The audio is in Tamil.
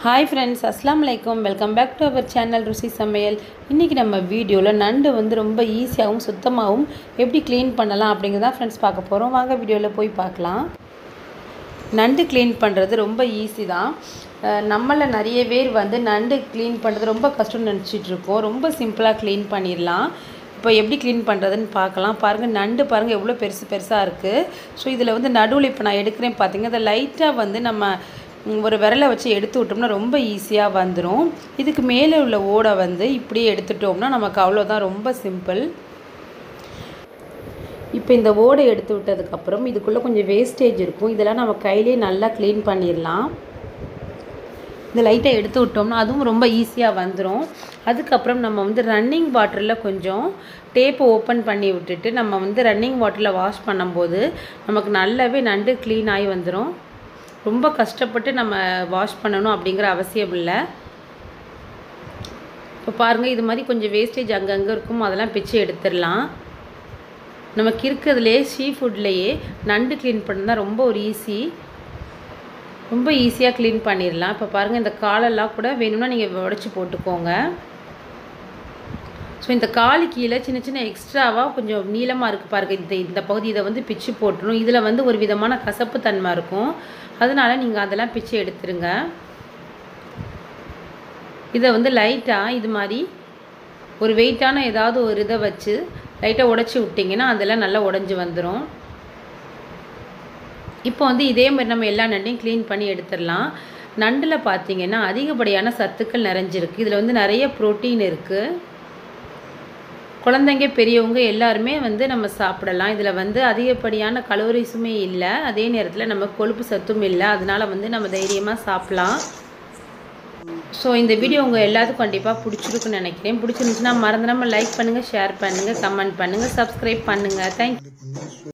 ஹாய் ஃப்ரெண்ட்ஸ் அஸ்லாம் வலைக்கம் welcome back to our channel Rusi Samayal இன்றைக்கி நம்ம வீடியோவில் நண்டு வந்து ரொம்ப ஈஸியாகவும் சுத்தமாகவும் எப்படி க்ளீன் பண்ணலாம் அப்படிங்கிறத ஃப்ரெண்ட்ஸ் பார்க்க போகிறோம் வாங்க வீடியோவில் போய் பார்க்கலாம் நண்டு க்ளீன் பண்ணுறது ரொம்ப ஈஸி தான் நம்மளில் நிறைய பேர் வந்து நண்டு க்ளீன் பண்ணுறது ரொம்ப கஷ்டம்னு நினச்சிட்டு இருக்கோம் ரொம்ப சிம்பிளாக க்ளீன் பண்ணிடலாம் இப்போ எப்படி க்ளீன் பண்ணுறதுன்னு பார்க்கலாம் பாருங்கள் நண்டு பாருங்கள் எவ்வளோ பெருசு பெருசாக இருக்குது ஸோ இதில் வந்து நடுவில் இப்போ நான் எடுக்கிறேன் பார்த்தீங்கன்னா அதை லைட்டாக வந்து நம்ம ஒரு விரலை வச்சு எடுத்து விட்டோம்னா ரொம்ப ஈஸியாக வந்துடும் இதுக்கு மேலே உள்ள ஓடை வந்து இப்படியே எடுத்துட்டோம்னா நமக்கு அவ்வளோதான் ரொம்ப சிம்பிள் இப்போ இந்த ஓடை எடுத்து விட்டதுக்கப்புறம் இதுக்குள்ளே கொஞ்சம் வேஸ்டேஜ் இருக்கும் இதெல்லாம் நம்ம கையிலே நல்லா க்ளீன் பண்ணிடலாம் இந்த லைட்டை எடுத்து விட்டோம்னா அதுவும் ரொம்ப ஈஸியாக வந்துடும் அதுக்கப்புறம் நம்ம வந்து ரன்னிங் வாட்டரில் கொஞ்சம் டேப்பை ஓப்பன் பண்ணி விட்டுட்டு நம்ம வந்து ரன்னிங் வாட்டரில் வாஷ் பண்ணும்போது நமக்கு நல்லாவே நண்டு க்ளீன் ஆகி வந்துடும் ரொம்ப கஷ்டப்பட்டு நம்ம வாஷ் பண்ணணும் அப்படிங்கிற அவசியம் இல்லை இப்போ பாருங்கள் இது மாதிரி கொஞ்சம் வேஸ்டேஜ் அங்கங்கே இருக்கும் அதெல்லாம் பிச்சு எடுத்துடலாம் நமக்கு இருக்கிறதுலே சீ ஃபுட்லேயே நண்டு க்ளீன் பண்ணதான் ரொம்ப ஒரு ஈஸி ரொம்ப ஈஸியாக க்ளீன் பண்ணிடலாம் இப்போ பாருங்கள் இந்த காலெல்லாம் கூட வேணும்னா நீங்கள் உடச்சி போட்டுக்கோங்க ஸோ இந்த காலு கீழே சின்ன சின்ன எக்ஸ்ட்ராவாக கொஞ்சம் நீளமாக இருக்குது பாருங்கள் இந்த இந்த பகுதி இதை வந்து பிச்சு போட்டுரும் இதில் வந்து ஒரு விதமான கசப்பு தன்மை இருக்கும் அதனால் நீங்கள் அதெல்லாம் பிச்சு எடுத்துருங்க இதை வந்து லைட்டாக இது மாதிரி ஒரு வெயிட்டான ஏதாவது ஒரு இதை வச்சு லைட்டாக உடச்சி விட்டிங்கன்னா அதெல்லாம் நல்லா உடஞ்சி வந்துடும் இப்போ வந்து இதே மாதிரி நம்ம எல்லா நண்டையும் க்ளீன் பண்ணி எடுத்துடலாம் நண்டில் பார்த்தீங்கன்னா அதிகப்படியான சத்துக்கள் நிறைஞ்சிருக்கு இதில் வந்து நிறைய ப்ரோட்டீன் இருக்குது குழந்தைங்க பெரியவங்க எல்லாருமே வந்து நம்ம சாப்பிடலாம் இதில் வந்து அதிகப்படியான கலோரிஸுமே இல்லை அதே நேரத்தில் நம்ம கொழுப்பு சத்தும் இல்லை அதனால் வந்து நம்ம தைரியமாக சாப்பிட்லாம் ஸோ இந்த வீடியோ உங்கள் எல்லாத்துக்கும் கண்டிப்பாக பிடிச்சிருக்குன்னு நினைக்கிறேன் பிடிச்சிருந்துச்சுன்னா மறந்துடாமல் லைக் பண்ணுங்கள் ஷேர் பண்ணுங்கள் கமெண்ட் பண்ணுங்கள் சப்ஸ்கிரைப் பண்ணுங்கள் தேங்க்யூ